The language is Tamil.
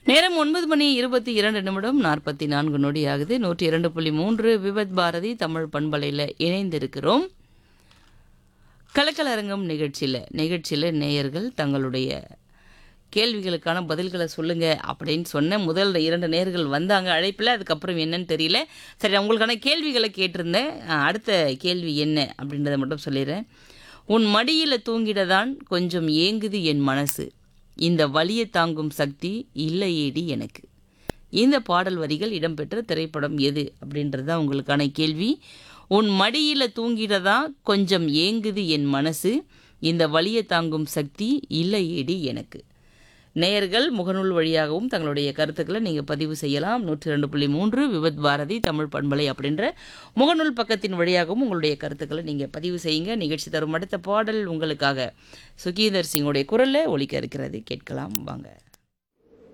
நேரம் ஒன்பது மணி இருபத்தி இரண்டு நிமிடம் நாற்பத்தி நான்கு நொடி ஆகுது நூற்றி இரண்டு புள்ளி மூன்று விபத் பாரதி தமிழ் பண்பலையில் இணைந்திருக்கிறோம் கலக்கலரங்கம் நிகழ்ச்சியில் நிகழ்ச்சியில் நேயர்கள் தங்களுடைய கேள்விகளுக்கான பதில்களை சொல்லுங்க அப்படின்னு சொன்ன முதல் இரண்டு நேர்கள் வந்தாங்க அழைப்பில் அதுக்கப்புறம் என்னன்னு தெரியல சரி உங்களுக்கான கேள்விகளை கேட்டிருந்தேன் அஹ், அடுத்த கேள்வி என்ன அப்படின்றத மட்டும் சொல்லிடுறேன் உன் மடியில் தூங்கிடதான் கொஞ்சம் ஏங்குது என் மனசு இந்த வலியை தாங்கும் சக்தி இல்லையேடி எனக்கு இந்த பாடல் வரிகள் இடம்பெற்ற திரைப்படம் எது அப்படின்றது தான் உங்களுக்கான கேள்வி உன் மடியில் தூங்கிடதா கொஞ்சம் ஏங்குது என் மனசு இந்த வலியை தாங்கும் சக்தி இல்லையேடி எனக்கு நேயர்கள் முகநூல் வழியாகவும் தங்களுடைய கருத்துக்களை நீங்கள் பதிவு செய்யலாம் நூற்றி ரெண்டு புள்ளி மூன்று விபத் பாரதி தமிழ் பண்பலை அப்படின்ற முகநூல் பக்கத்தின் வழியாகவும் உங்களுடைய கருத்துக்களை நீங்கள் பதிவு செய்யுங்க நிகழ்ச்சி தரும் அடுத்த பாடல் உங்களுக்காக சுகீந்தர் சிங்கோடைய குரலில் ஒலிக்க இருக்கிறது கேட்கலாம் வாங்க